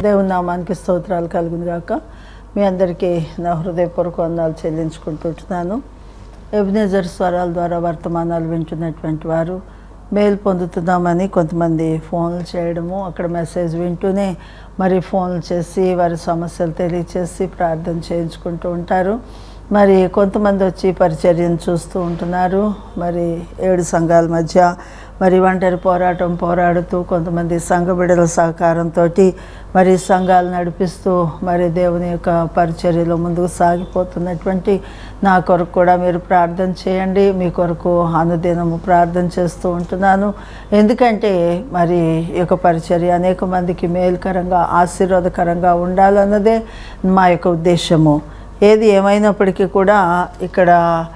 దేవుని నామానికి స్తోత్రాలు కలుగును గాక మీ అందరికీ నా హృదయపూర్వక వందాలు చెల్లించుకుంటుంటున్నాను ఎబినేజర్ స్వరాల ద్వారా వర్తమానాలు వింటున్నటువంటి వారు మెయిల్ పొందుతున్నామని కొంతమంది ఫోన్లు చేయడము అక్కడ మెసేజ్ వింటూనే మరి ఫోన్లు చేసి వారి సమస్యలు తెలియచేసి ప్రార్థన చేయించుకుంటూ ఉంటారు మరి కొంతమంది వచ్చి పరిచర్యను చూస్తూ ఉంటున్నారు మరి ఏడు సంఘాల మధ్య మరి ఒంటరి పోరాటం పోరాడుతూ కొంతమంది సంఘ బిడ్డల సహకారంతో మరి సంఘాలు నడిపిస్తూ మరి దేవుని యొక్క పరిచర్యలో ముందుకు సాగిపోతున్నటువంటి నా కొరకు కూడా మీరు ప్రార్థన చేయండి మీ కొరకు అనుదినము ప్రార్థన చేస్తూ ఉంటున్నాను ఎందుకంటే మరి ఈ యొక్క పరిచర్య అనేక మందికి మేలుకరంగా ఆశీర్వాదకరంగా ఉండాలన్నదే మా యొక్క ఉద్దేశము ఏది ఏమైనప్పటికీ కూడా ఇక్కడ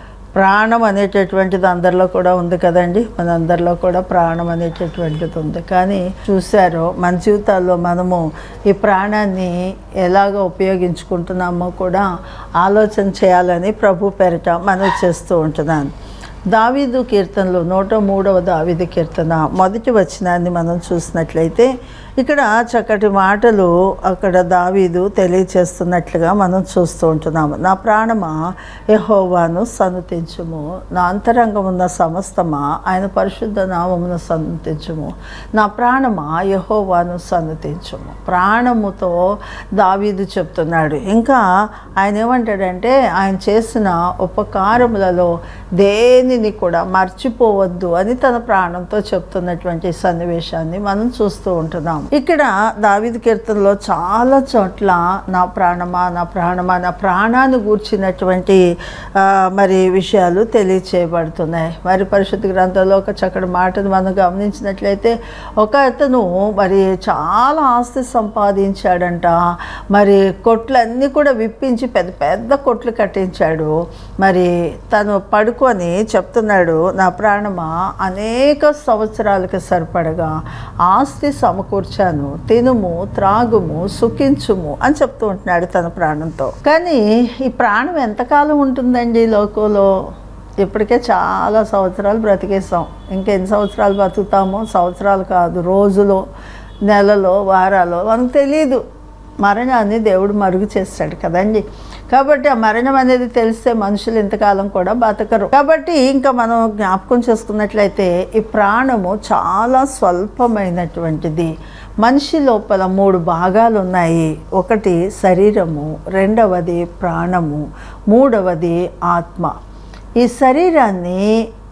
ప్రాణం అనేటటువంటిది అందరిలో కూడా ఉంది కదండి మన అందరిలో కూడా ప్రాణం అనేటటువంటిది ఉంది కానీ చూశారో మన జీవితాల్లో మనము ఈ ప్రాణాన్ని ఎలాగ ఉపయోగించుకుంటున్నామో కూడా ఆలోచన చేయాలని ప్రభు పేరిట మనవి చేస్తూ ఉంటున్నాను దావీదు కీర్తనలు నూట మూడవ దావీదు కీర్తన మొదటి వచనాన్ని మనం చూసినట్లయితే ఇక్కడ చక్కటి మాటలు అక్కడ దావీదు తెలియచేస్తున్నట్లుగా మనం చూస్తూ ఉంటున్నాము నా ప్రాణమా యహోవాను సన్నతించుము నా అంతరంగం ఉన్న సమస్తమా ఆయన పరిశుద్ధ నామమును సన్నతించుము నా ప్రాణమా యహోవాను సన్నతించుము ప్రాణముతో దావీదు చెప్తున్నాడు ఇంకా ఆయన ఏమంటాడంటే ఆయన చేసిన ఉపకారములలో దేనిని కూడా మర్చిపోవద్దు అని తన ప్రాణంతో చెప్తున్నటువంటి సన్నివేశాన్ని మనం చూస్తూ ఉంటున్నాం ఇక్కడ దావిద కీర్తనలో చాలా చోట్ల నా ప్రాణమా నా ప్రాణమా నా ప్రాణాన్ని గూర్చినటువంటి ఆ, మరి విషయాలు తెలియచేయబడుతున్నాయి మరి పరిశుద్ధ గ్రంథంలో ఒక చక్కటి మాటను మనం గమనించినట్లయితే ఒక అతను మరి చాలా ఆస్తి సంపాదించాడంట మరి కొట్లన్నీ కూడా విప్పించి పెద్ద పెద్ద కొట్లు కట్టించాడు మరి తను పడుకొని చెప్తున్నాడు నా ప్రాణమా అనేక సంవత్సరాలకి సరిపడగా ఆస్తి సమకూర్చాను తినుము త్రాగుము సుఖించుము అని చెప్తూ ఉంటున్నాడు తన ప్రాణంతో కానీ ఈ ప్రాణం ఎంతకాలం ఉంటుందండి ఈ లోకంలో ఇప్పటికే చాలా సంవత్సరాలు బ్రతికేస్తాం ఇంకెన్ని సంవత్సరాలు బతుకుతామో సంవత్సరాలు కాదు రోజులో నెలలో వారాలో మనకు తెలియదు మరణాన్ని దేవుడు మరుగు చేస్తాడు కదండి కాబట్టి ఆ మరణం అనేది తెలిస్తే మనుషులు ఇంతకాలం కూడా బతకరు కాబట్టి ఇంకా మనం జ్ఞాపకం చేసుకున్నట్లయితే ఈ ప్రాణము చాలా స్వల్పమైనటువంటిది మనిషి లోపల మూడు భాగాలు ఉన్నాయి ఒకటి శరీరము రెండవది ప్రాణము మూడవది ఆత్మ ఈ శరీరాన్ని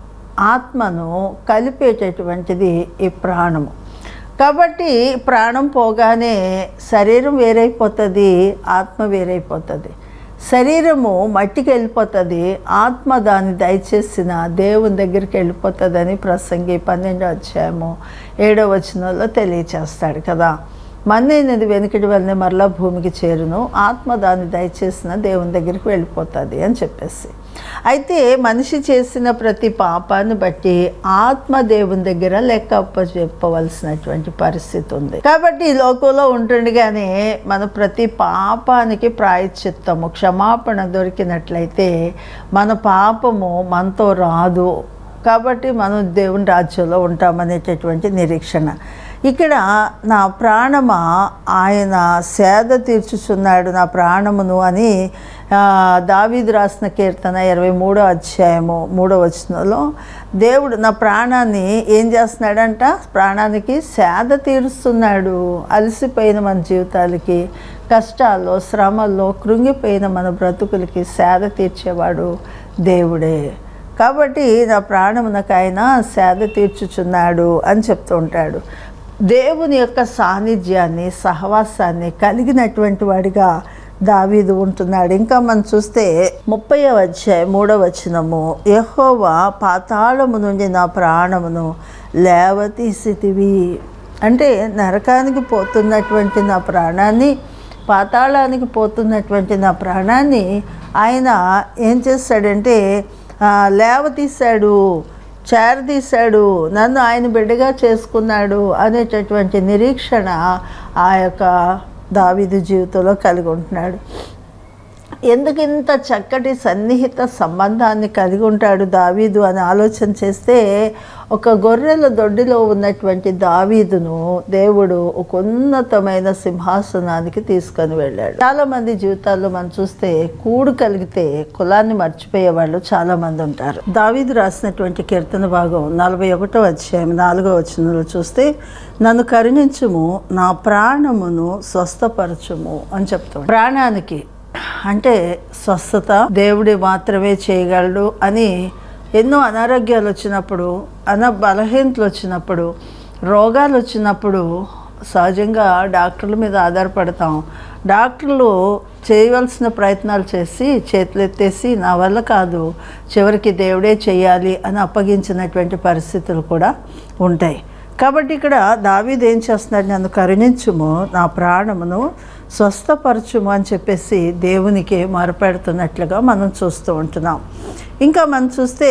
ఆత్మను కలిపేటటువంటిది ఈ ప్రాణము కాబట్టి ప్రాణం పోగానే శరీరం వేరైపోతుంది ఆత్మ వేరైపోతుంది శరీరము మట్టికి వెళ్ళిపోతుంది ఆత్మ దాన్ని దయచేసిన దేవుని దగ్గరికి వెళ్ళిపోతుందని ప్రసంగి పన్నెండో అధ్యాయము ఏడో వచనంలో తెలియచేస్తాడు కదా మన్నైనది వెనుకటి వల్లనే మరలా భూమికి చేరును ఆత్మ దాన్ని దయచేసిన దేవుని దగ్గరికి వెళ్ళిపోతుంది అని చెప్పేసి అయితే మనిషి చేసిన ప్రతి పాపాన్ని బట్టి ఆత్మ దేవుని దగ్గర లెక్క అప్ప చెప్పవలసినటువంటి పరిస్థితి ఉంది కాబట్టి ఈ లోకంలో ఉంటుండగానే మన ప్రతి పాపానికి ప్రాయశ్చిత్తము క్షమాపణ దొరికినట్లయితే మన పాపము మనతో రాదు కాబట్టి మనం దేవుని రాజ్యంలో ఉంటామనేటటువంటి నిరీక్షణ ఇక్కడ నా ప్రాణమా ఆయన సేద తీర్చుచున్నాడు నా ప్రాణమును అని ఆ, దావీదు రాసిన కీర్తన ఇరవై మూడో అధ్యాయము మూడో వచనంలో దేవుడు నా ప్రాణాన్ని ఏం చేస్తున్నాడంట ప్రాణానికి సేద తీరుస్తున్నాడు అలసిపోయిన మన జీవితాలకి కష్టాల్లో శ్రమల్లో కృంగిపోయిన మన బ్రతుకులకి సేద తీర్చేవాడు దేవుడే కాబట్టి నా ప్రాణమునకు ఆయన సేద తీర్చుచున్నాడు అని చెప్తూ ఉంటాడు దేవుని యొక్క సాన్నిధ్యాన్ని సహవాసాన్ని కలిగినటువంటి వాడిగా దావీదు ఉంటున్నాడు ఇంకా మనం చూస్తే ముప్పై అధ్యాయం మూడవ వచనము యెహోవా పాతాళము నుండి నా ప్రాణమును లేవతీసితివి అంటే నరకానికి పోతున్నటువంటి నా ప్రాణాన్ని పాతాళానికి పోతున్నటువంటి నా ప్రాణాన్ని ఆయన ఏం చేస్తాడంటే ఆ, లేవతీశాడు చేరదీశాడు నన్ను ఆయన బిడ్డగా చేసుకున్నాడు అనేటటువంటి నిరీక్షణ ఆ యొక్క దావీదు జీవితంలో కలిగి ఉంటున్నాడు ఎందుకు ఇంత చక్కటి సన్నిహిత సంబంధాన్ని కలిగి ఉంటాడు దావీదు అని ఆలోచన చేస్తే ఒక గొర్రెల దొడ్డిలో ఉన్నటువంటి దావీదును దేవుడు ఒక ఉన్నతమైన సింహాసనానికి తీసుకొని వెళ్ళాడు చాలా మంది జీవితాల్లో మనం చూస్తే కూడు కలిగితే కులాన్ని మర్చిపోయే వాళ్ళు చాలా మంది ఉంటారు దావీదు రాసినటువంటి కీర్తన భాగం నలభై ఒకటో అధ్యాయం నాలుగో వచనంలో చూస్తే నన్ను కరుణించుము నా ప్రాణమును స్వస్థపరచుము అని చెప్తాడు ప్రాణానికి అంటే స్వస్థత దేవుడి మాత్రమే చేయగలడు అని ఎన్నో అనారోగ్యాలు వచ్చినప్పుడు అన బలహీనతలు వచ్చినప్పుడు రోగాలు వచ్చినప్పుడు సహజంగా డాక్టర్ల మీద ఆధారపడతాం డాక్టర్లు చేయవలసిన ప్రయత్నాలు చేసి చేతులు ఎత్తేసి నా వల్ల కాదు చివరికి దేవుడే చేయాలి అని అప్పగించినటువంటి పరిస్థితులు కూడా ఉంటాయి కాబట్టి ఇక్కడ దావీదు ఏం చేస్తున్నాడు నన్ను కరుణించుము నా ప్రాణమును స్వస్థపరచుము అని చెప్పేసి దేవునికి మొరపెడుతున్నట్లుగా మనం చూస్తూ ఉంటున్నాం ఇంకా మనం చూస్తే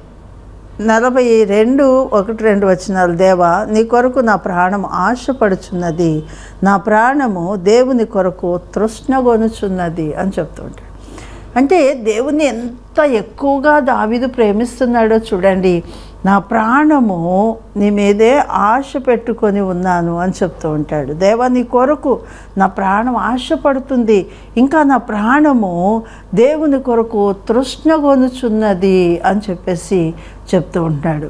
నలభై రెండు ఒకటి రెండు వచనాలు దేవా నీ కొరకు నా ప్రాణం ఆశపడుచున్నది నా ప్రాణము దేవుని కొరకు తృష్ణగొనుచున్నది అని చెప్తుంటాడు అంటే దేవుని ఎంత ఎక్కువగా దావీదు ప్రేమిస్తున్నాడో చూడండి నా ప్రాణము నీ మీదే ఆశ పెట్టుకొని ఉన్నాను అని చెప్తూ ఉంటాడు దేవా నీ కొరకు నా ప్రాణం ఆశపడుతుంది ఇంకా నా ప్రాణము దేవుని కొరకు తృష్ణగొనుచున్నది అని చెప్పేసి చెప్తూ ఉంటాడు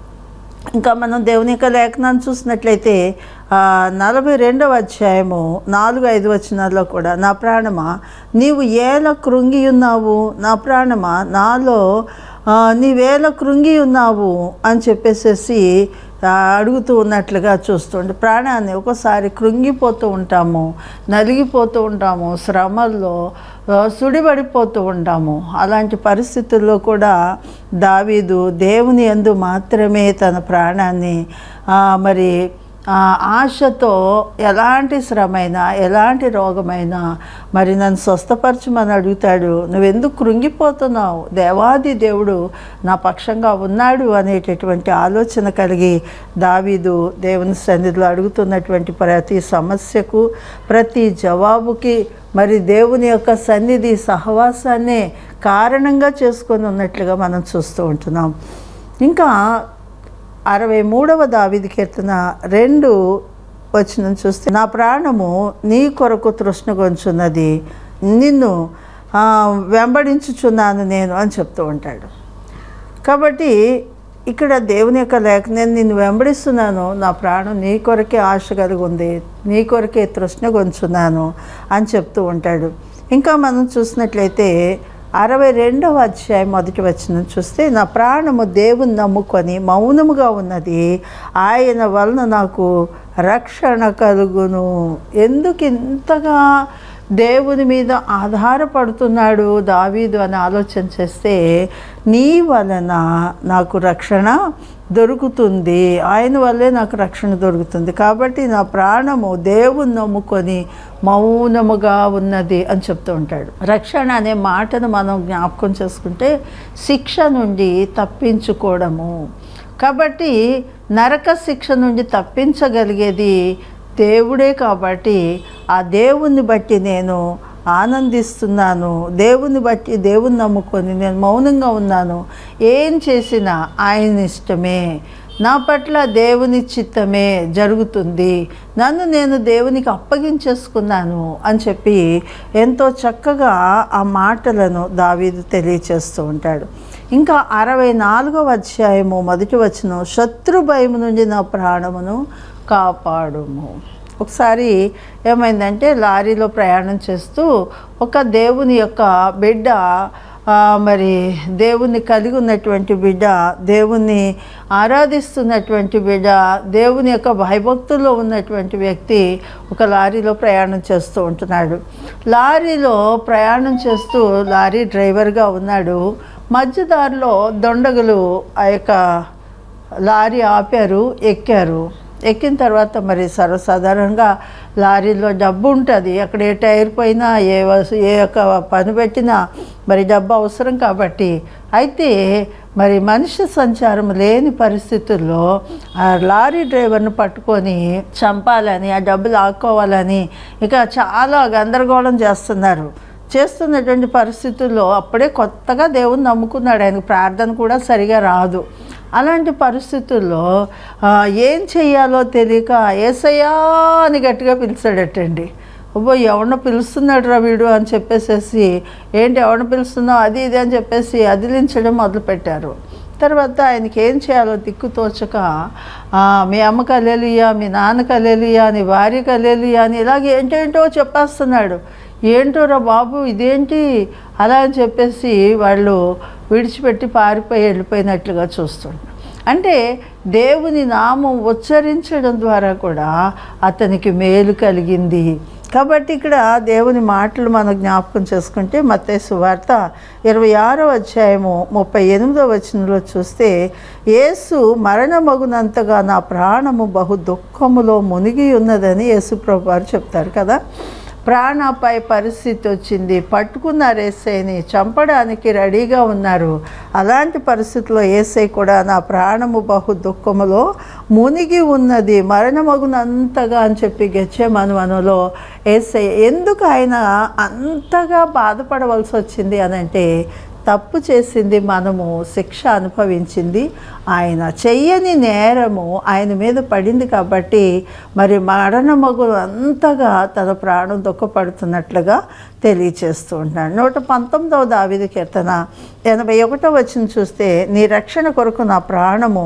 ఇంకా మనం దేవుని యొక్క లేఖనాన్ని చూసినట్లయితే ఆ, నలభై రెండవ అధ్యాయము నాలుగు ఐదు వచనాల్లో కూడా నా ప్రాణమా నీవు ఏల కృంగి ఉన్నావు నా ప్రాణమా నాలో ఆ, నీవేల కృంగి ఉన్నావు అని చెప్పేసేసి ఆ, అడుగుతూ ఉన్నట్లుగా చూస్తుండే ప్రాణాన్ని ఒకసారి కృంగిపోతూ ఉంటాము నలిగిపోతూ ఉంటాము శ్రమల్లో ఆ, సుడిపడిపోతూ ఉంటాము అలాంటి పరిస్థితుల్లో కూడా దావీదు దేవుని యందు మాత్రమే తన ప్రాణాన్ని ఆ, మరి ఆ, ఆశతో ఎలాంటి శ్రమైనా ఎలాంటి రోగమైనా మరి నన్ను స్వస్థపరచమని అడుగుతాడు నువ్వెందుకు కృంగిపోతున్నావు దేవాది దేవుడు నా పక్షంగా ఉన్నాడు అనేటటువంటి ఆలోచన కలిగి దావీదు దేవుని సన్నిధిలో అడుగుతున్నటువంటి ప్రతి సమస్యకు ప్రతి జవాబుకి మరి దేవుని యొక్క సన్నిధి సహవాసాన్నే కారణంగా చేసుకొని ఉన్నట్లుగా మనం చూస్తూ ఉంటున్నాం ఇంకా అరవై మూడవ దావిది కీర్తన రెండు వచ్చిన చూస్తే నా ప్రాణము నీ కొరకు తృష్ణగొంచున్నది నిన్ను ఆ, వెంబడించుచున్నాను నేను అని చెప్తూ ఉంటాడు కాబట్టి ఇక్కడ దేవుని యొక్క లేఖ నేను నిన్ను వెంబడిస్తున్నాను నా ప్రాణం నీ కొరకే ఆశ కలిగి ఉంది నీ కొరకే తృష్ణ గొంచున్నాను అని చెప్తూ ఉంటాడు ఇంకా మనం చూసినట్లయితే అరవై రెండవ అధ్యాయం మొదటి వచ్చిన చూస్తే నా ప్రాణము దేవుని నమ్ముకొని మౌనముగా ఉన్నది ఆయన వలన నాకు రక్షణ కలుగును ఎందుకు ఇంతగా దేవుని మీద ఆధారపడుతున్నాడు దావీదు అని ఆలోచన చేస్తే నీ వలన నాకు రక్షణ దొరుకుతుంది ఆయన వల్లే నాకు రక్షణ దొరుకుతుంది కాబట్టి నా ప్రాణము దేవుని నమ్ముకొని మౌనముగా ఉన్నది అని చెప్తూ ఉంటాడు రక్షణ అనే మాటను మనం జ్ఞాపకం చేసుకుంటే శిక్ష నుండి తప్పించుకోవడము కాబట్టి నరక శిక్ష నుండి తప్పించగలిగేది దేవుడే కాబట్టి ఆ దేవుణ్ణి బట్టి నేను ఆనందిస్తున్నాను దేవుని బట్టి దేవుని నమ్ముకొని నేను మౌనంగా ఉన్నాను ఏం చేసినా ఆయన ఇష్టమే నా పట్ల దేవుని చిత్తమే జరుగుతుంది నన్ను నేను దేవునికి అప్పగించేసుకున్నాను అని చెప్పి ఎంతో చక్కగా ఆ మాటలను దావీదు తెలియచేస్తూ ఉంటాడు ఇంకా అరవై నాలుగవ అధ్యాయము మొదటి వచనం శత్రు భయం నుండి నా ప్రాణమును కాపాడుము ఒకసారి ఏమైందంటే లారీలో ప్రయాణం చేస్తూ ఒక దేవుని యొక్క బిడ్డ ఆ, మరి దేవుని కలిగి ఉన్నటువంటి బిడ్డ దేవుని ఆరాధిస్తున్నటువంటి బిడ్డ దేవుని యొక్క భయభక్తుల్లో ఉన్నటువంటి వ్యక్తి ఒక లారీలో ప్రయాణం చేస్తూ ఉంటున్నాడు లారీలో ప్రయాణం చేస్తూ లారీ డ్రైవర్గా ఉన్నాడు మధ్యదారిలో దొండగలు ఆ యొక్క లారీ ఆపారు ఎక్కారు ఎక్కిన తర్వాత మరి సర్వసాధారణంగా లారీలో డబ్బు ఉంటుంది అక్కడ ఏ టైర్ పోయినా ఏ వస్తు ఏ యొక్క పని పెట్టినా మరి డబ్బు అవసరం కాబట్టి అయితే మరి మనిషి సంచారం లేని పరిస్థితుల్లో ఆ లారీ డ్రైవర్ను పట్టుకొని చంపాలని ఆ డబ్బులు ఆక్కోవాలని ఇక చాలా గందరగోళం చేస్తున్నారు చేస్తున్నటువంటి పరిస్థితుల్లో అప్పుడే కొత్తగా దేవుని నమ్ముకున్నాడు ఆయనకు ప్రార్థన కూడా సరిగా రాదు అలాంటి పరిస్థితుల్లో ఆ, ఏం చెయ్యాలో తెలియక ఏసయ్యా అని గట్టిగా పిలిచాడటండి అబ్బో ఎవరినో పిలుస్తున్నాడు రా వీడు అని చెప్పేసేసి ఏంటి ఎవరిని పిలుస్తున్నావు అది ఇది అని చెప్పేసి అదిలించడం మొదలుపెట్టారు తర్వాత ఆయనకి ఏం చేయాలో దిక్కు తోచక ఆ, మీ అమ్మ కలేలియా మీ నాన్న కలేలియా నీ భార్య కలేలియా అని ఇలాగ ఏంటేంటో చెప్పేస్తున్నాడు ఏంటోరా బాబు ఇదేంటి అలా అని చెప్పేసి వాళ్ళు విడిచిపెట్టి పారిపోయి వెళ్ళిపోయినట్లుగా చూస్తున్నారు అంటే దేవుని నామం ఉచ్చరించడం ద్వారా కూడా అతనికి మేలు కలిగింది కాబట్టి ఇక్కడ దేవుని మాటలు మనం జ్ఞాపకం చేసుకుంటే మత్తయి సువార్త ఇరవై ఆరో అధ్యాయము ముప్పై ఎనిమిదో వచనంలో చూస్తే యేసు మరణమగునంతగా నా ప్రాణము బహు దుఃఖములో మునిగి ఉన్నదని యేసు ప్రభు వారు చెప్తారు కదా ప్రాణాపాయ పరిస్థితి వచ్చింది పట్టుకున్నారు ఏసైని చంపడానికి రెడీగా ఉన్నారు అలాంటి పరిస్థితిలో ఏసై కూడా నా ప్రాణము బహు దుఃఖములో మునిగి ఉన్నది మరణమగునంతగా అని చెప్పి గెచ్చే మనలో ఏసై ఎందుకు ఆయన అంతగా బాధపడవలసి వచ్చింది అని అంటే తప్పు చేసింది మనము శిక్ష అనుభవించింది ఆయన చెయ్యని నేరము ఆయన మీద పడింది కాబట్టి మరి మరణమగు అంతగా తన ప్రాణం దుఃఖపడుతున్నట్లుగా తెలియచేస్తూ ఉంటాడు నూట పంతొమ్మిదవ దావిది కీర్తన ఎనభై ఒకటో వచ్చిన చూస్తే నీ రక్షణ కొరకు నా ప్రాణము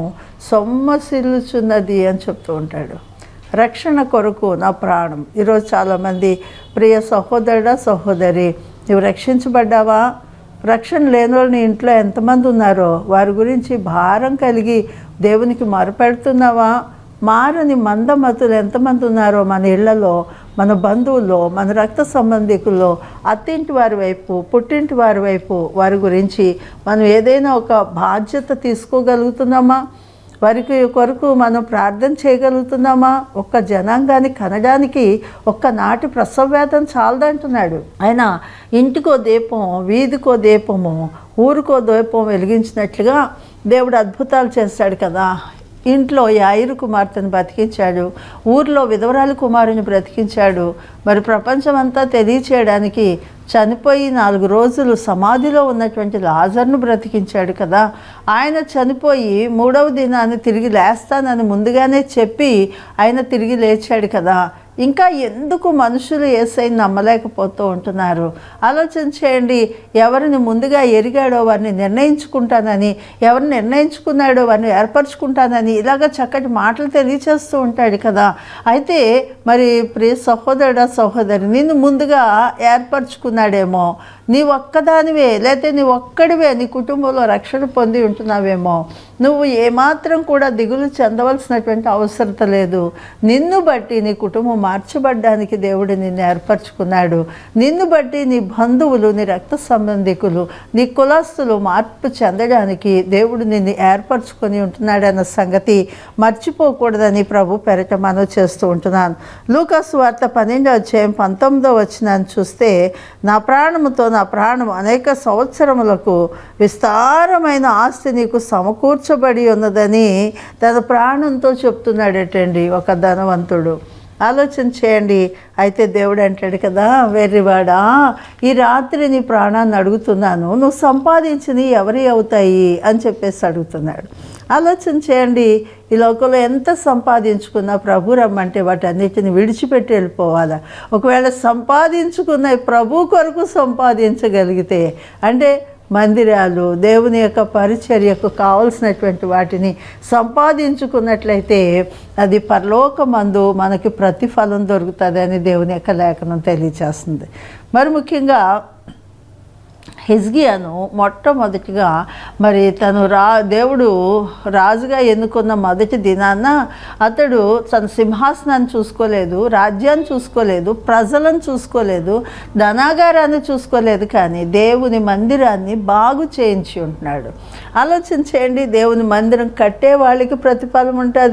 సొమ్మసిల్లుచున్నది అని చెప్తూ ఉంటాడు రక్షణ కొరకు నా ప్రాణం ఈరోజు చాలామంది ప్రియ సహోదరుడా సహోదరి నువ్వు రక్షించబడ్డావా రక్షణ లేని వాళ్ళు నీ ఇంట్లో ఎంతమంది ఉన్నారో వారి గురించి భారం కలిగి దేవునికి మొరపెడుతున్నావా మారని మందమతులు ఎంతమంది ఉన్నారో మన ఇళ్లలో మన బంధువుల్లో మన రక్త సంబంధికుల్లో అత్తింటి వారి వైపు పుట్టింటి వారి వైపు వారి గురించి మనం ఏదైనా ఒక బాధ్యత తీసుకోగలుగుతున్నామా వారికి కొరకు మనం ప్రార్థన చేయగలుగుతున్నామా ఒక్క జనాంగాన్ని కనడానికి ఒక్క నాటి ప్రసవవేదన చాలదంటున్నాడు ఆయన ఇంటికో దీపం వీధికో దీపము ఊరికో దీపం వెలిగించినట్లుగా దేవుడు అద్భుతాలు చేస్తాడు కదా ఇంట్లో యాయిరు కుమార్తెను బ్రతికించాడు ఊర్లో విధవరాలు కుమారుని బ్రతికించాడు మరి ప్రపంచమంతా తెలియచేయడానికి చనిపోయి నాలుగు రోజులు సమాధిలో ఉన్నటువంటి లాజర్ను బ్రతికించాడు కదా ఆయన చనిపోయి మూడవ దినాన్ని తిరిగి లేస్తానని ముందుగానే చెప్పి ఆయన తిరిగి లేచాడు కదా ఇంకా ఎందుకు మనుషులు ఏసై నమ్మలేకపోతూ ఉంటున్నారు ఆలోచన చేయండి ఎవరిని ముందుగా ఎరిగాడో వారిని నిర్ణయించుకుంటానని ఎవరిని నిర్ణయించుకున్నాడో వారిని ఏర్పరచుకుంటానని ఇలాగ చక్కటి మాటలు తెలియచేస్తూ ఉంటాడు కదా అయితే మరి ప్రియ సహోదరుడా సహోదరి నిన్ను ముందుగా ఏర్పరచుకున్నాడేమో నీ ఒక్కదానివే లేకపోతే నీ ఒక్కడివే నీ కుటుంబంలో రక్షణ పొంది ఉంటున్నావేమో నువ్వు ఏమాత్రం కూడా దిగులు చెందవలసినటువంటి అవసరత లేదు నిన్ను బట్టి నీ కుటుంబం మార్చబడ్డానికి దేవుడు నిన్ను ఏర్పరచుకున్నాడు నిన్ను బట్టి నీ బంధువులు నీ రక్త సంబంధికులు నీ కులస్తులు మార్పు చెందడానికి దేవుడు నిన్ను ఏర్పరచుకొని ఉంటున్నాడన్న సంగతి మర్చిపోకూడదని ప్రభు పెరట మనం చేస్తూ ఉంటున్నాను లూకాసు వార్త పన్నెండో అధ్యాయం పంతొమ్మిదో వచ్చినాన్ని చూస్తే నా ప్రాణముతో నా ప్రాణం అనేక సంవత్సరములకు విస్తారమైన ఆస్తి నీకు సమకూర్చబడి ఉన్నదని తన ప్రాణంతో చెప్తున్నాడటండి ఒక ధనవంతుడు ఆలోచన చేయండి అయితే దేవుడు అంటాడు కదా వెర్రివాడా ఈ రాత్రి నీ ప్రాణాన్ని అడుగుతున్నాను నువ్వు సంపాదించినవి ఎవరి అవుతాయి అని చెప్పేసి అడుగుతున్నాడు ఆలోచన చేయండి ఈ లోకంలో ఎంత సంపాదించుకున్నా ప్రభు రమ్మంటే వాటన్నిటిని విడిచిపెట్టి వెళ్ళిపోవాలా ఒకవేళ సంపాదించుకున్న ప్రభు కొరకు సంపాదించగలిగితే అంటే మందిరాలు దేవుని యొక్క పరిచర్యకు కావలసినటువంటి వాటిని సంపాదించుకున్నట్లయితే అది పరలోకమందు మనకి ప్రతిఫలం దొరుకుతుందని దేవుని యొక్క లేఖనం తెలియచేస్తుంది మరి ముఖ్యంగా హిజ్గియాను మొట్టమొదటిగా మరి తను రా దేవుడు రాజుగా ఎన్నుకున్న మొదటి దినాన అతడు తన సింహాసనాన్ని చూసుకోలేదు రాజ్యాన్ని చూసుకోలేదు ప్రజలను చూసుకోలేదు ధనాగారాన్ని చూసుకోలేదు కానీ దేవుని మందిరాన్ని బాగు చేయించి ఉంటున్నాడు ఆలోచన చేయండి దేవుని మందిరం కట్టే వాళ్ళకి ప్రతిఫలం ఉంటుంది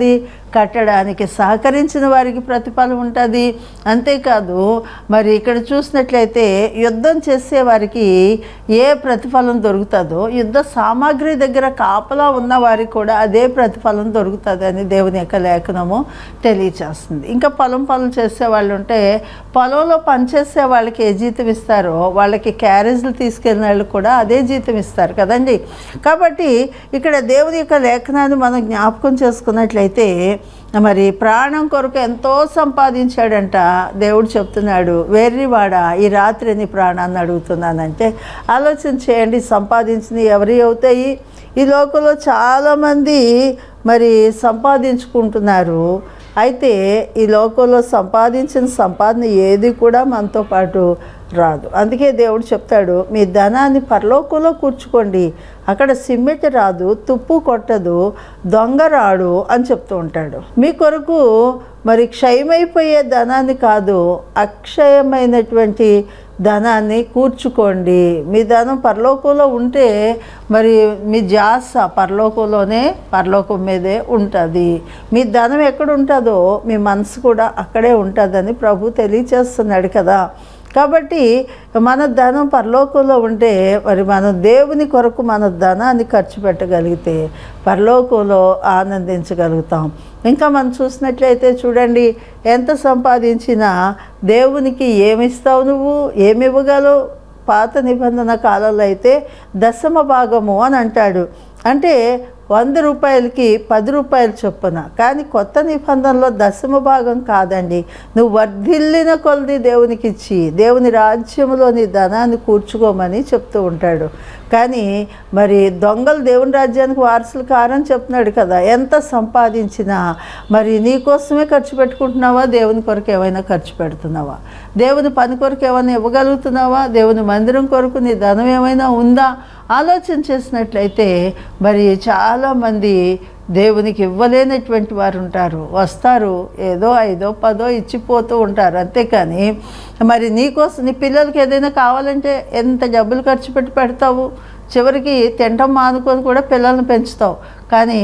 కట్టడానికి సహకరించిన వారికి ప్రతిఫలం ఉంటుంది అంతేకాదు మరి ఇక్కడ చూసినట్లయితే యుద్ధం చేసే వారికి ఏ ప్రతిఫలం దొరుకుతుందో యుద్ధ సామాగ్రి దగ్గర కాపలా ఉన్న వారికి కూడా అదే ప్రతిఫలం దొరుకుతుంది అని దేవుని యొక్క లేఖనము తెలియచేస్తుంది ఇంకా పొలం పనులు చేసే వాళ్ళు ఉంటే పొలంలో పనిచేసే వాళ్ళకి ఏ జీతం ఇస్తారో వాళ్ళకి క్యారేజ్లు తీసుకెళ్ళిన వాళ్ళు కూడా అదే జీతం ఇస్తారు కదండి కాబట్టి ఇక్కడ దేవుని యొక్క లేఖనాన్ని మనం జ్ఞాపకం చేసుకున్నట్లయితే మరి ప్రాణం కొరకు ఎంతో సంపాదించాడంట దేవుడు చెప్తున్నాడు వెర్రివాడ ఈ రాత్రి నీ ప్రాణాన్ని అడుగుతున్నానంటే ఆలోచన చేయండి సంపాదించినవి ఎవరి అవుతాయి ఈ లోకంలో చాలామంది మరి సంపాదించుకుంటున్నారు అయితే ఈ లోకంలో సంపాదించిన సంపాదన ఏది కూడా మనతో పాటు రాదు అందుకే దేవుడు చెప్తాడు మీ ధనాన్ని పరలోకంలో కూర్చుకోండి అక్కడ సిమ్మెట్ రాదు తుప్పు కొట్టదు దొంగ రాడు అని చెప్తూ ఉంటాడు మీ కొరకు మరి క్షయమైపోయే ధనాన్ని కాదు అక్షయమైనటువంటి ధనాన్ని కూర్చుకోండి మీ ధనం పరలోకంలో ఉంటే మరి మీ జాస పరలోకంలోనే పరలోకం మీదే ఉంటుంది మీ ధనం ఎక్కడ ఉంటుందో మీ మనసు కూడా అక్కడే ఉంటుందని ప్రభు తెలియచేస్తున్నాడు కదా కాబట్టి మన ధనం పరలోకంలో ఉంటే మరి మనం దేవుని కొరకు మన ధనాన్ని ఖర్చు పెట్టగలిగితే పరలోకంలో ఆనందించగలుగుతాం ఇంకా మనం చూసినట్లయితే చూడండి ఎంత సంపాదించినా దేవునికి ఏమిస్తావు నువ్వు ఏమి ఇవ్వగలవు పాత నిబంధన కాలంలో అయితే దశమ భాగము అని అంటాడు అంటే వంద రూపాయలకి పది రూపాయలు చొప్పున కానీ కొత్త నిబంధనలో దశమ భాగం కాదండి నువ్వు వర్ధిల్లిన కొలది దేవునికి ఇచ్చి దేవుని రాజ్యంలో నీ ధనాన్ని కూర్చుకోమని చెప్తూ ఉంటాడు కానీ మరి దొంగలు దేవుని రాజ్యానికి వారసులు కారని చెప్తున్నాడు కదా ఎంత సంపాదించినా మరి నీ కోసమే ఖర్చు పెట్టుకుంటున్నావా దేవుని కొరకు ఏమైనా ఖర్చు పెడుతున్నావా దేవుని పని కొరకు ఏమైనా ఇవ్వగలుగుతున్నావా దేవుని మందిరం కొరకు నీ ధనం ఏమైనా ఉందా ఆలోచన చేసినట్లయితే మరి చాలామంది దేవునికి ఇవ్వలేనటువంటి వారు ఉంటారు వస్తారు ఏదో ఐదో పదో ఇచ్చిపోతూ ఉంటారు అంతేకాని మరి నీకోసం నీ పిల్లలకి ఏదైనా కావాలంటే ఎంత డబ్బులు ఖర్చు పెట్టి పెడతావు చివరికి తింటం మానుకొని కూడా పిల్లల్ని పెంచుతావు కానీ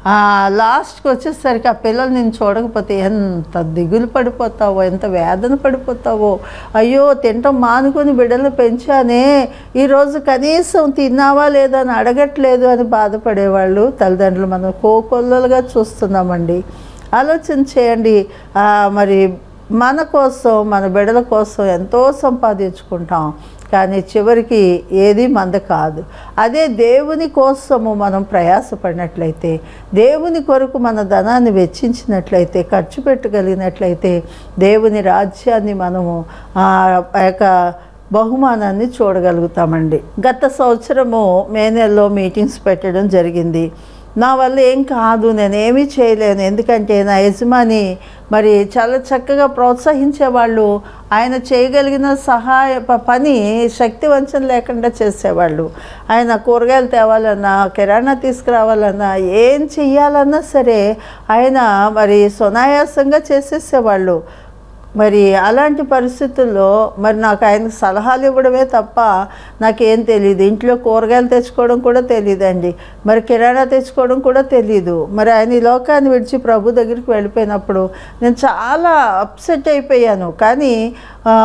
లాస్ట్కి వచ్చేసరికి ఆ పిల్లలు నేను చూడకపోతే ఎంత దిగులు పడిపోతావో ఎంత వేదన పడిపోతావో అయ్యో తింటం మానుకొని బిడ్డలు పెంచానే ఈరోజు కనీసం తిన్నావా లేదా అని అడగట్లేదు అని బాధపడేవాళ్ళు తల్లిదండ్రులు మనం కోకొల్లలుగా చూస్తున్నామండి ఆలోచన చేయండి మరి మన కోసం మన బిడ్డల కోసం ఎంతో సంపాదించుకుంటాం కానీ చివరికి ఏది మంద కాదు అదే దేవుని కోసము మనం ప్రయాసపడినట్లయితే దేవుని కొరకు మన ధనాన్ని వెచ్చించినట్లయితే ఖర్చు పెట్టగలిగినట్లయితే దేవుని రాజ్యాన్ని మనము ఆ యొక్క బహుమానాన్ని చూడగలుగుతామండి గత సంవత్సరము మే నెలలో మీటింగ్స్ పెట్టడం జరిగింది నా వల్ల ఏం కాదు నేనేమీ చేయలేను ఎందుకంటే నా యజమాని మరి చాలా చక్కగా ప్రోత్సహించేవాళ్ళు ఆయన చేయగలిగిన సహాయ ప- పని శక్తి వంచన లేకుండా చేసేవాళ్ళు ఆయన కూరగాయలు తేవాలన్నా కిరాణా తీసుకురావాలన్నా ఏం చెయ్యాలన్నా సరే ఆయన మరి సునాయాసంగా చేసేసేవాళ్ళు మరి అలాంటి పరిస్థితుల్లో మరి నాకు ఆయనకు సలహాలు ఇవ్వడమే తప్ప నాకేం తెలియదు ఇంట్లో కూరగాయలు తెచ్చుకోవడం కూడా తెలియదండి మరి కిరాణా తెచ్చుకోవడం కూడా తెలియదు మరి ఆయన ఈ లోకాన్ని విడిచి ప్రభు దగ్గరికి వెళ్ళిపోయినప్పుడు నేను చాలా అప్సెట్ అయిపోయాను కానీ ఆ,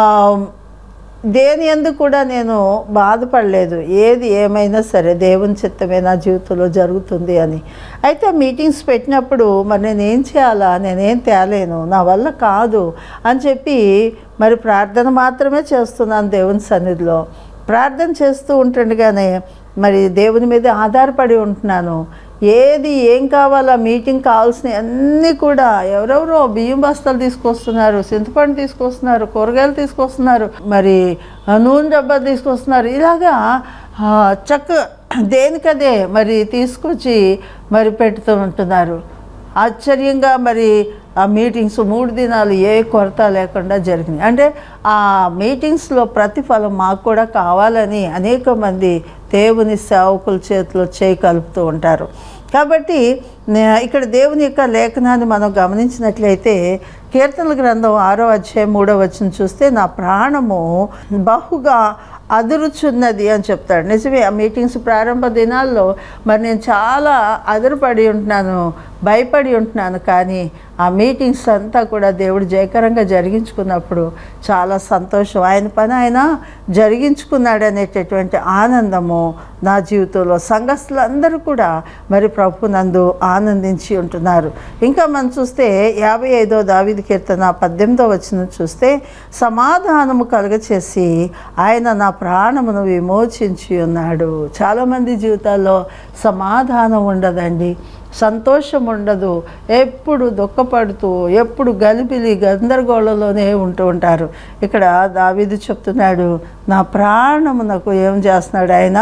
దేని ఎందుకు కూడా నేను బాధపడలేదు ఏది ఏమైనా సరే దేవుని చిత్తమే నా జీవితంలో జరుగుతుంది అని అయితే మీటింగ్స్ పెట్టినప్పుడు మరి నేను ఏం చేయాలా నేనేం తేలేను నా వల్ల కాదు అని చెప్పి మరి ప్రార్థన మాత్రమే చేస్తున్నాను దేవుని సన్నిధిలో ప్రార్థన చేస్తూ ఉంటుండగానే మరి దేవుని మీద ఆధారపడి ఉంటున్నాను ఏది ఏం కావాలా మీటింగ్ కావాల్సిన అన్నీ కూడా ఎవరెవరో బియ్యం బస్తాలు తీసుకొస్తున్నారు చింతపండు తీసుకొస్తున్నారు కూరగాయలు తీసుకొస్తున్నారు మరి ఆ, నూనె డబ్బా తీసుకొస్తున్నారు ఇలాగా ఆ, చక్క దేనికదే మరి తీసుకొచ్చి మరి పెడుతూ ఉంటున్నారు ఆశ్చర్యంగా మరి ఆ మీటింగ్స్ మూడు దినాలు ఏ కొరత లేకుండా జరిగినాయి అంటే ఆ మీటింగ్స్లో ప్రతిఫలం మాకు కూడా కావాలని అనేక మంది దేవుని సేవకుల చేతిలో చేయి కలుపుతూ ఉంటారు కాబట్టి నే- ఇక్కడ దేవుని యొక్క లేఖనాన్ని మనం గమనించినట్లయితే కీర్తనల గ్రంథం ఆరో అధ్యాయం మూడో వచ్చిన చూస్తే నా ప్రాణము బహుగా అదురుచున్నది అని చెప్తాడు నిజమే ఆ మీటింగ్స్ ప్రారంభ దినాల్లో మరి నేను చాలా అదురుపడి ఉంటున్నాను భయపడి ఉంటున్నాను కానీ ఆ మీటింగ్స్ అంతా కూడా దేవుడు జయకరంగా జరిగించుకున్నప్పుడు చాలా సంతోషం ఆయన పని ఆయన జరిగించుకున్నాడు అనేటటువంటి ఆనందము నా జీవితంలో సంఘస్థులందరూ కూడా మరి ప్రభు నందు ఆనందించి ఉంటున్నారు ఇంకా మనం చూస్తే యాభై ఐదో దావిది కీర్తన పద్దెనిమిదో వచ్చిన చూస్తే సమాధానము కలుగచేసి ఆయన నా ప్రాణమును విమోచించి ఉన్నాడు చాలామంది జీవితాల్లో సమాధానం ఉండదండి సంతోషం ఉండదు ఎప్పుడు దుఃఖపడుతూ ఎప్పుడు గలిబిలి గందరగోళంలోనే ఉంటూ ఉంటారు ఇక్కడ దావీదు చెప్తున్నాడు నా ప్రాణమునకు ఏం చేస్తున్నాడు ఆయన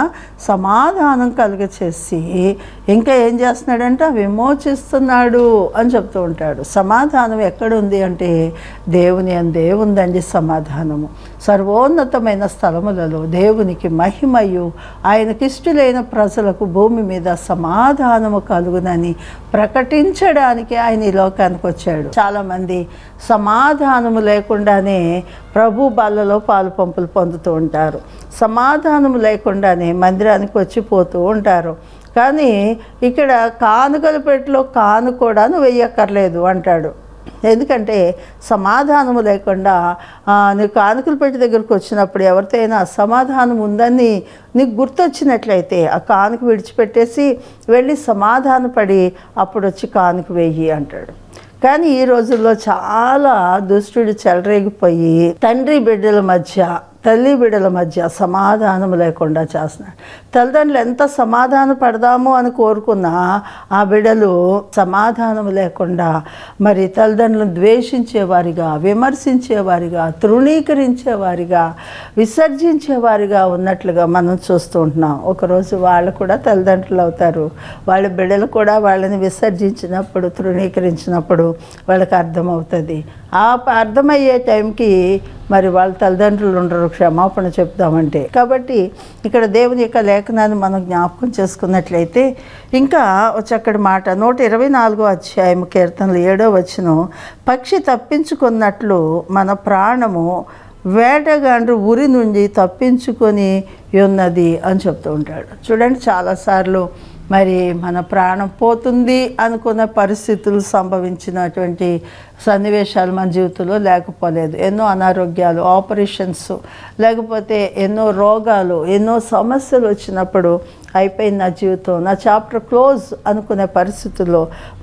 సమాధానం కలుగచేసి ఇంకా ఏం చేస్తున్నాడంటే విమోచిస్తున్నాడు అని చెప్తూ ఉంటాడు సమాధానం ఎక్కడుంది అంటే దేవుని అందే ఉందండి సమాధానము సర్వోన్నతమైన స్థలములలో దేవునికి మహిమయు ఆయనకిష్టులైన ప్రజలకు భూమి మీద సమాధానము కలుగునని ప్రకటించడానికి ఆయన ఈ లోకానికి వచ్చాడు చాలామంది సమాధానము లేకుండానే ప్రభు బల్లలో పాలు పంపులు పొందుతూ ఉంటారు సమాధానము లేకుండానే మందిరానికి వచ్చి పోతూ ఉంటారు కానీ ఇక్కడ కానుకల పెట్టిలో కాను కూడా నువ్వు వెయ్యక్కర్లేదు అంటాడు ఎందుకంటే సమాధానము లేకుండా ఆ, నీకు కానుకల పెట్టి దగ్గరకు వచ్చినప్పుడు ఎవరితో అయినా అసమాధానం ఉందని నీకు గుర్తొచ్చినట్లయితే ఆ కానుక విడిచిపెట్టేసి వెళ్ళి సమాధానపడి అప్పుడు వచ్చి కానుక వెయ్యి అంటాడు కానీ ఈ రోజుల్లో చాలా దుష్టుడు చెలరేగిపోయి తండ్రి బిడ్డల మధ్య తల్లి బిడ్డల మధ్య సమాధానం లేకుండా చేస్తున్నాడు తల్లిదండ్రులు ఎంత సమాధాన పడదాము అని కోరుకున్నా ఆ బిడ్డలు సమాధానం లేకుండా మరి తల్లిదండ్రులను ద్వేషించేవారిగా విమర్శించేవారిగా తృణీకరించేవారిగా విసర్జించేవారిగా ఉన్నట్లుగా మనం చూస్తూ ఉంటున్నాం ఒకరోజు వాళ్ళు కూడా తల్లిదండ్రులు అవుతారు వాళ్ళ బిడ్డలు కూడా వాళ్ళని విసర్జించినప్పుడు తృణీకరించినప్పుడు వాళ్ళకి అర్థమవుతుంది ఆ ప- అర్థమయ్యే టైంకి మరి వాళ్ళ తల్లిదండ్రులు ఉండరు క్షమాపణ చెప్దామంటే కాబట్టి ఇక్కడ దేవుని యొక్క లేఖనాన్ని మనం జ్ఞాపకం చేసుకున్నట్లయితే ఇంకా ఒక చక్కటి మాట నూట ఇరవై నాలుగో అధ్యాయం కీర్తనలు ఏడో వచ్చును పక్షి తప్పించుకున్నట్లు మన ప్రాణము వేటగాండ్రు ఉరి నుండి తప్పించుకొని ఉన్నది అని చెప్తూ ఉంటాడు చూడండి చాలాసార్లు మరి మన ప్రాణం పోతుంది అనుకున్న పరిస్థితులు సంభవించినటువంటి సన్నివేశాలు మన జీవితంలో లేకపోలేదు ఎన్నో అనారోగ్యాలు ఆపరేషన్స్ లేకపోతే ఎన్నో రోగాలు ఎన్నో సమస్యలు వచ్చినప్పుడు అయిపోయింది నా జీవితం నా చాప్టర్ క్లోజ్ అనుకునే పరిస్థితుల్లో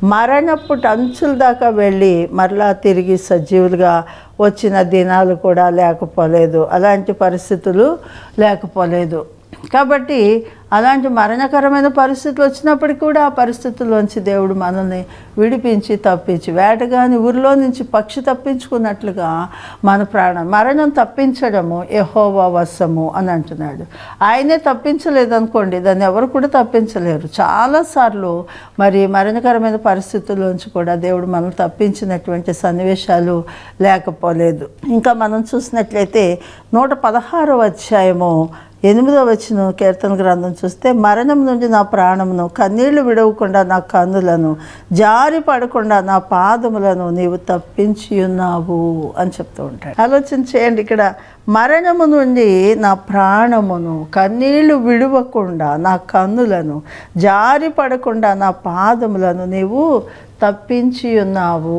మరణపు అంచుల దాకా వెళ్ళి మరలా తిరిగి సజీవులుగా వచ్చిన దినాలు కూడా లేకపోలేదు అలాంటి పరిస్థితులు లేకపోలేదు కాబట్టి అలాంటి మరణకరమైన పరిస్థితులు వచ్చినప్పటికీ కూడా ఆ పరిస్థితుల్లోంచి దేవుడు మనల్ని విడిపించి తప్పించి వేటగాని ఊరిలో నుంచి పక్షి తప్పించుకున్నట్లుగా మన ప్రాణం మరణం తప్పించడము యహోవా వశము అని అంటున్నాడు ఆయనే తప్పించలేదనుకోండి దాన్ని ఎవరు కూడా తప్పించలేరు చాలాసార్లు మరి మరణకరమైన పరిస్థితుల్లోంచి కూడా దేవుడు మనల్ని తప్పించినటువంటి సన్నివేశాలు లేకపోలేదు ఇంకా మనం చూసినట్లయితే నూట పదహారవ అధ్యాయము ఎనిమిదో వచ్చిన కీర్తన గ్రంథం చూస్తే మరణం నుండి నా ప్రాణమును కన్నీళ్లు విడవకుండా నా కన్నులను జారి పడకుండా నా పాదములను నీవు తప్పించి ఉన్నావు అని చెప్తూ ఉంటాడు ఆలోచన చేయండి ఇక్కడ మరణము నుండి నా ప్రాణమును కన్నీళ్లు విడవకుండా నా కన్నులను జారి పడకుండా నా పాదములను నీవు తప్పించి ఉన్నావు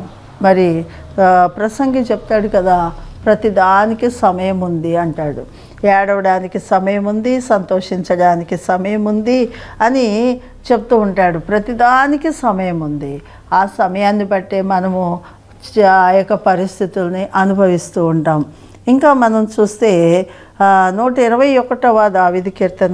మరి ఆ, ప్రసంగి చెప్తాడు కదా ప్రతి దానికి సమయం ఉంది అంటాడు ఏడవడానికి సమయం ఉంది సంతోషించడానికి సమయం ఉంది అని చెప్తూ ఉంటాడు ప్రతిదానికి సమయం ఉంది ఆ సమయాన్ని బట్టే మనము చ- ఆ యొక్క పరిస్థితుల్ని అనుభవిస్తూ ఉంటాం ఇంకా మనం చూస్తే ఆ, నూట ఇరవై ఒకటవ దావిది కీర్తన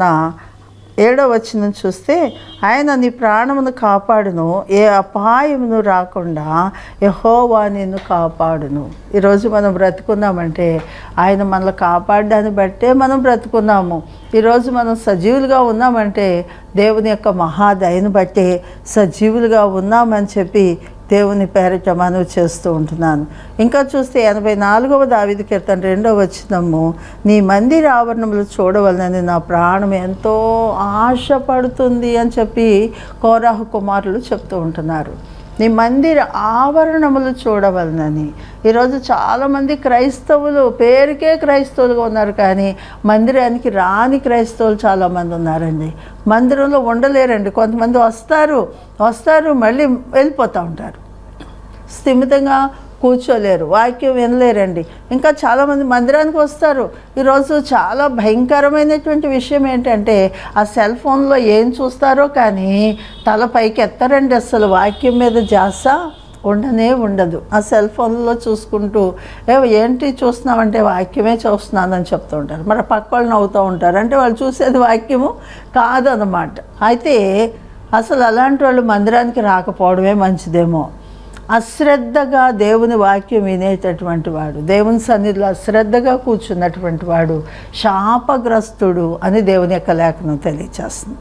ఏడో వచనం చూస్తే ఆయన నీ ప్రాణమును కాపాడును ఏ అపాయమును రాకుండా యహోవా నిన్ను కాపాడును ఈరోజు మనం బ్రతుకున్నామంటే ఆయన మనల్ని కాపాడడాన్ని బట్టే మనం బ్రతుకున్నాము ఈరోజు మనం సజీవులుగా ఉన్నామంటే దేవుని యొక్క మహాదయను బట్టే సజీవులుగా ఉన్నామని చెప్పి దేవుని పేరిట మనవి చేస్తూ ఉంటున్నాను ఇంకా చూస్తే ఎనభై నాలుగవ దావిది కీర్తన రెండవ వచ్చినము నీ మందిర ఆవరణములు చూడవలనని నా ప్రాణం ఎంతో ఆశపడుతుంది అని చెప్పి కోరాహు కుమారులు చెప్తూ ఉంటున్నారు నీ మందిర ఆవరణములు చూడవలనని ఈరోజు చాలామంది క్రైస్తవులు పేరుకే క్రైస్తవులుగా ఉన్నారు కానీ మందిరానికి రాని క్రైస్తవులు చాలామంది ఉన్నారండి మందిరంలో ఉండలేరండి కొంతమంది వస్తారు వస్తారు మళ్ళీ వెళ్ళిపోతూ ఉంటారు స్థిమితంగా కూర్చోలేరు వాక్యం వినలేరండి ఇంకా చాలామంది మందిరానికి వస్తారు ఈరోజు చాలా భయంకరమైనటువంటి విషయం ఏంటంటే ఆ సెల్ ఫోన్లో ఏం చూస్తారో కానీ తల పైకి ఎత్తారండి అసలు వాక్యం మీద జాస ఉండనే ఉండదు ఆ సెల్ ఫోన్లో చూసుకుంటూ ఏ ఏంటి చూస్తున్నామంటే వాక్యమే చూస్తున్నానని చెప్తూ ఉంటారు మరి పక్క వాళ్ళు నవ్వుతూ ఉంటారు అంటే వాళ్ళు చూసేది వాక్యము కాదనమాట అయితే అసలు అలాంటి వాళ్ళు మందిరానికి రాకపోవడమే మంచిదేమో అశ్రద్ధగా దేవుని వాక్యం వినేటటువంటి వాడు దేవుని సన్నిధిలో అశ్రద్ధగా కూర్చున్నటువంటి వాడు శాపగ్రస్తుడు అని దేవుని యొక్క లేఖనం తెలియచేస్తుంది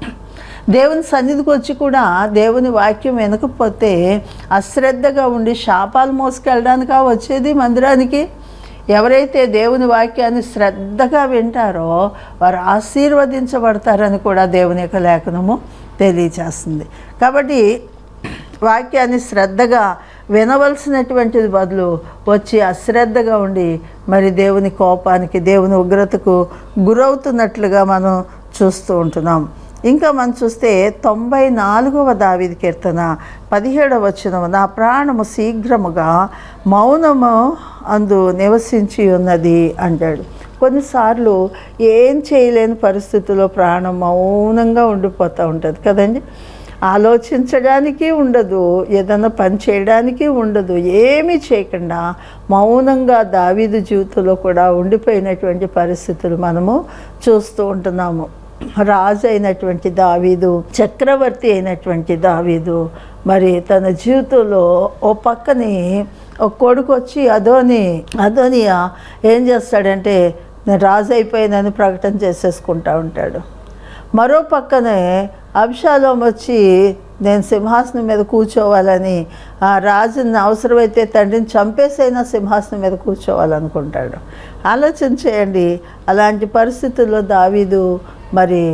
దేవుని సన్నిధికి వచ్చి కూడా దేవుని వాక్యం వినకపోతే అశ్రద్ధగా ఉండి శాపాలు మోసుకెళ్ళడానికా వచ్చేది మందిరానికి ఎవరైతే దేవుని వాక్యాన్ని శ్రద్ధగా వింటారో వారు ఆశీర్వదించబడతారని కూడా దేవుని యొక్క లేఖనము తెలియచేస్తుంది కాబట్టి వాక్యాన్ని శ్రద్ధగా వినవలసినటువంటిది బదులు వచ్చి అశ్రద్ధగా ఉండి మరి దేవుని కోపానికి దేవుని ఉగ్రతకు గురవుతున్నట్లుగా మనం చూస్తూ ఉంటున్నాం ఇంకా మనం చూస్తే తొంభై నాలుగవ దావిది కీర్తన పదిహేడవ వచనము నా ప్రాణము శీఘ్రముగా మౌనము అందు నివసించి ఉన్నది అంటాడు కొన్నిసార్లు ఏం చేయలేని పరిస్థితుల్లో ప్రాణం మౌనంగా ఉండిపోతూ ఉంటుంది కదండి ఆలోచించడానికి ఉండదు ఏదన్నా పని చేయడానికి ఉండదు ఏమీ చేయకుండా మౌనంగా దావీదు జీవితంలో కూడా ఉండిపోయినటువంటి పరిస్థితులు మనము చూస్తూ ఉంటున్నాము రాజు అయినటువంటి దావీదు చక్రవర్తి అయినటువంటి దావీదు మరి తన జీవితంలో ఓ పక్కని ఒక కొడుకు వచ్చి అదోని అదోనియా ఏం చేస్తాడంటే నేను రాజు అయిపోయినని ప్రకటన చేసేసుకుంటా ఉంటాడు మరో పక్కనే అబ్షాలోం వచ్చి నేను సింహాసనం మీద కూర్చోవాలని ఆ రాజుని అవసరమైతే తండ్రిని చంపేసైనా సింహాసనం మీద కూర్చోవాలనుకుంటాడు ఆలోచన చేయండి అలాంటి పరిస్థితుల్లో దావీదు మరి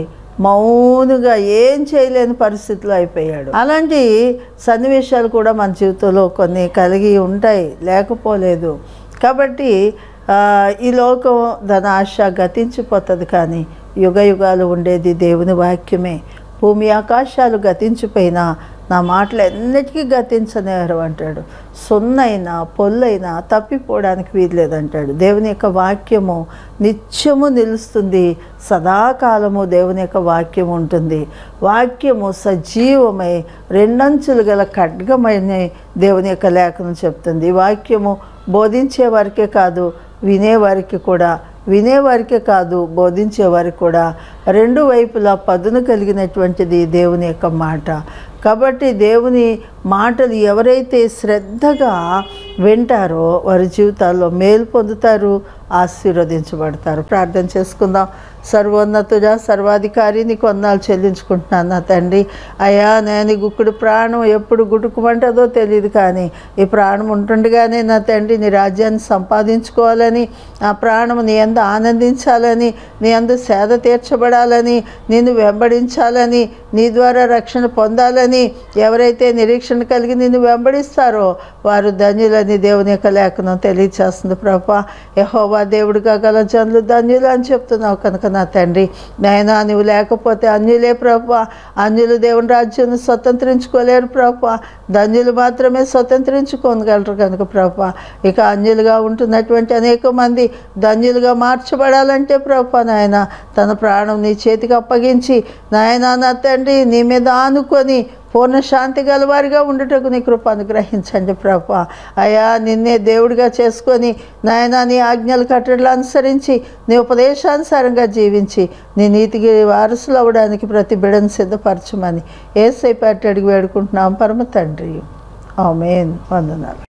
మౌనుగా ఏం చేయలేని పరిస్థితిలో అయిపోయాడు అలాంటి సన్నివేశాలు కూడా మన జీవితంలో కొన్ని కలిగి ఉంటాయి లేకపోలేదు కాబట్టి ఆ, ఈ లోకం దాని ఆశ గతించిపోతుంది కానీ యుగ యుగాలు ఉండేది దేవుని వాక్యమే భూమి ఆకాశాలు గతించిపోయినా నా మాటలు ఎన్నిటికీ గతించనేరు అంటాడు సున్నైనా పొల్లైనా తప్పిపోవడానికి వీల్లేదంటాడు దేవుని యొక్క వాక్యము నిత్యము నిలుస్తుంది సదాకాలము దేవుని యొక్క వాక్యం ఉంటుంది వాక్యము సజీవమై రెండంచులు గల ఖడ్గమైన దేవుని యొక్క లేఖనం చెప్తుంది ఈ వాక్యము బోధించే వారికే కాదు వినేవారికి కూడా వినేవారికే కాదు బోధించే వారికి కూడా రెండు వైపులా పదును కలిగినటువంటిది దేవుని యొక్క మాట కాబట్టి దేవుని మాటలు ఎవరైతే శ్రద్ధగా వింటారో వారి జీవితాల్లో మేలు పొందుతారు ఆశీర్వదించబడతారు ప్రార్థన చేసుకుందాం సర్వోన్నతుడా సర్వాధికారి నీకు వందనాలు చెల్లించుకుంటున్నాను నా తండ్రి అయ్యా నేను ఈ గుక్కుడు ప్రాణం ఎప్పుడు గుటుకుమంటదో తెలియదు కానీ ఈ ప్రాణం ఉంటుండగానే నా తండ్రి నీ రాజ్యాన్ని సంపాదించుకోవాలని ఆ ప్రాణం నీ అందు ఆనందించాలని నీ అందు సేద తీర్చబడాలని నిన్ను వెంబడించాలని నీ ద్వారా రక్షణ పొందాలని ఎవరైతే నిరీక్షణ కలిగి నిన్ను వెంబడిస్తారో వారు ధన్యులని దేవుని యొక్క లేఖనం తెలియచేస్తుంది ప్రభా యహోవా దేవుడిగా గల జనులు ధన్యులు అని చెప్తున్నావు కనుక నా తండ్రి నాయనా నువ్వు లేకపోతే అన్యులే ప్రభా అన్యులు దేవుని రాజ్యాన్ని స్వతంత్రించుకోలేరు ప్రభా ధన్యులు మాత్రమే స్వతంత్రించుకోగలరు కనుక ప్రభా ఇక అన్యులుగా ఉంటున్నటువంటి అనేక మంది ధన్యులుగా మార్చబడాలంటే ప్రభా నాయన తన ప్రాణం నీ చేతికి అప్పగించి నాయన నా తండ్రి నీ మీద ఆనుకొని పూర్ణ శాంతి గలవారిగా ఉండుటకు నీ కృప అనుగ్రహించండి ప్రభా అయా నిన్నే దేవుడిగా చేసుకొని నాయన నీ ఆజ్ఞలు కట్టడలు అనుసరించి నీ ఉపదేశానుసారంగా జీవించి నీ నీతికి వారసులు అవ్వడానికి ప్రతి బిడను సిద్ధపరచమని ఏసై అడిగి వేడుకుంటున్నాం పరమ తండ్రి ఆమెన్ వందనాలు